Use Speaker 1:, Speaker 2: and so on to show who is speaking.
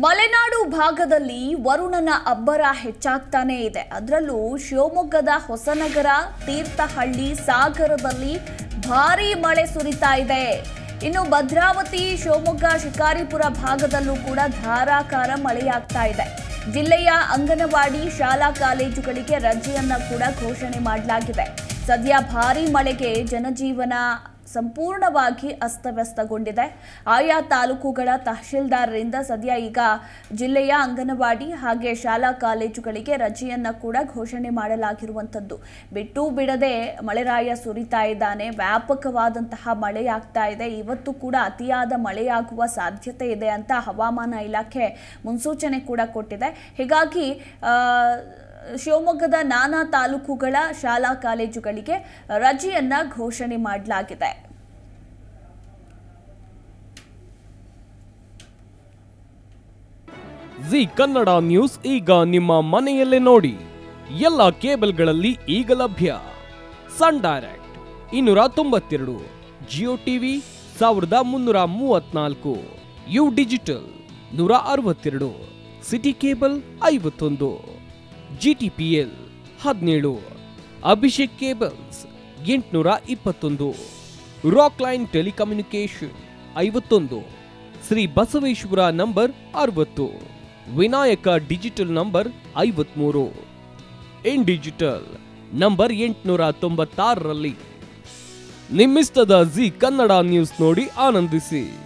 Speaker 1: ಮಲೆನಾಡು ಭಾಗದಲ್ಲಿ ವರುಣನ ಅಬ್ಬರ ಹೆಚ್ಚಾಗ್ತಾನೇ ಇದೆ ಅದರಲ್ಲೂ ಶಿವಮೊಗ್ಗದ ಹೊಸನಗರ ತೀರ್ಥಹಳ್ಳಿ ಸಾಗರದಲ್ಲಿ ಭಾರೀ ಮಳೆ ಸುರಿತಾ ಇದೆ ಇನ್ನು ಭದ್ರಾವತಿ ಶಿವಮೊಗ್ಗ ಶಿಕಾರಿಪುರ ಭಾಗದಲ್ಲೂ ಕೂಡ ಧಾರಾಕಾರ ಮಳೆಯಾಗ್ತಾ ಇದೆ ಜಿಲ್ಲೆಯ ಅಂಗನವಾಡಿ ಶಾಲಾ ಕಾಲೇಜುಗಳಿಗೆ ರಜೆಯನ್ನ ಕೂಡ ಘೋಷಣೆ ಮಾಡಲಾಗಿದೆ ಸದ್ಯ ಭಾರೀ ಮಳೆಗೆ ಜನಜೀವನ ಸಂಪೂರ್ಣವಾಗಿ ಅಸ್ತವ್ಯಸ್ತಗೊಂಡಿದೆ ಆಯಾ ತಾಲೂಕುಗಳ ತಹಶೀಲ್ದಾರರಿಂದ ಸದ್ಯ ಈಗ ಜಿಲ್ಲೆಯ ಅಂಗನವಾಡಿ ಹಾಗೆ ಶಾಲಾ ಕಾಲೇಜುಗಳಿಗೆ ರಜೆಯನ್ನ ಕೂಡ ಘೋಷಣೆ ಮಾಡಲಾಗಿರುವಂಥದ್ದು ಬಿಟ್ಟು ಬಿಡದೆ ಮಳೆರಾಯ ಸುರಿತಾ ಇದ್ದಾನೆ ವ್ಯಾಪಕವಾದಂತಹ ಮಳೆಯಾಗ್ತಾ ಇದೆ ಇವತ್ತು ಕೂಡ ಅತಿಯಾದ ಮಳೆಯಾಗುವ ಸಾಧ್ಯತೆ ಇದೆ ಅಂತ ಹವಾಮಾನ ಇಲಾಖೆ ಮುನ್ಸೂಚನೆ ಕೂಡ ಕೊಟ್ಟಿದೆ ಹೀಗಾಗಿ ಆ, ಶಿವಮೊಗ್ಗದ ನಾನಾ ತಾಲೂಕುಗಳ ಶಾಲಾ ಕಾಲೇಜುಗಳಿಗೆ ರಜೆಯನ್ನ ಘೋಷಣೆ ಮಾಡಲಾಗಿದೆ
Speaker 2: ಜಿ ಕನ್ನಡ ನ್ಯೂಸ್ ಈಗ ನಿಮ್ಮ ಮನೆಯಲ್ಲೇ ನೋಡಿ ಎಲ್ಲ ಕೇಬಲ್ಗಳಲ್ಲಿ ಈಗ ಲಭ್ಯ ಸನ್ ಡೈರೆಕ್ಟ್ ಇನ್ನೂರ ತೊಂಬತ್ತೆರಡು ಜಿಯೋ ಟಿವಿ ಸಾವಿರದ ಮುನ್ನೂರ ಮೂವತ್ನಾಲ್ಕು ಯು ಡಿಜಿಟಲ್ ನೂರ ಅರವತ್ತೆರಡು ಸಿಟಿ ಕೇಬಲ್ ಐವತ್ತೊಂದು ಜಿ ಟಿ ಪಿ ಎಲ್ ಹದಿನೇಳು ಅಭಿಷೇಕ್ ಕೇಬಲ್ಸ್ ಎಂಟುನೂರ ಇಪ್ಪತ್ತೊಂದು ರಾಕ್ ಲೈನ್ ಟೆಲಿಕಮ್ಯುನಿಕೇಶನ್ ಐವತ್ತೊಂದು ಶ್ರೀ ಬಸವೇಶ್ವರ ನಂಬರ್ ಅರವತ್ತು ವಿನಾಯಕ ಡಿಜಿಟಲ್ ನಂಬರ್ ಐವತ್ಮೂರು ಇನ್ ಡಿಜಿಟಲ್ ನಂಬರ್ ಎಂಟುನೂರ ತೊಂಬತ್ತಾರರಲ್ಲಿ ನಿಮ್ಮಿಸ್ತದ ಜಿ ಕನ್ನಡ ನ್ಯೂಸ್ ನೋಡಿ ಆನಂದಿಸಿ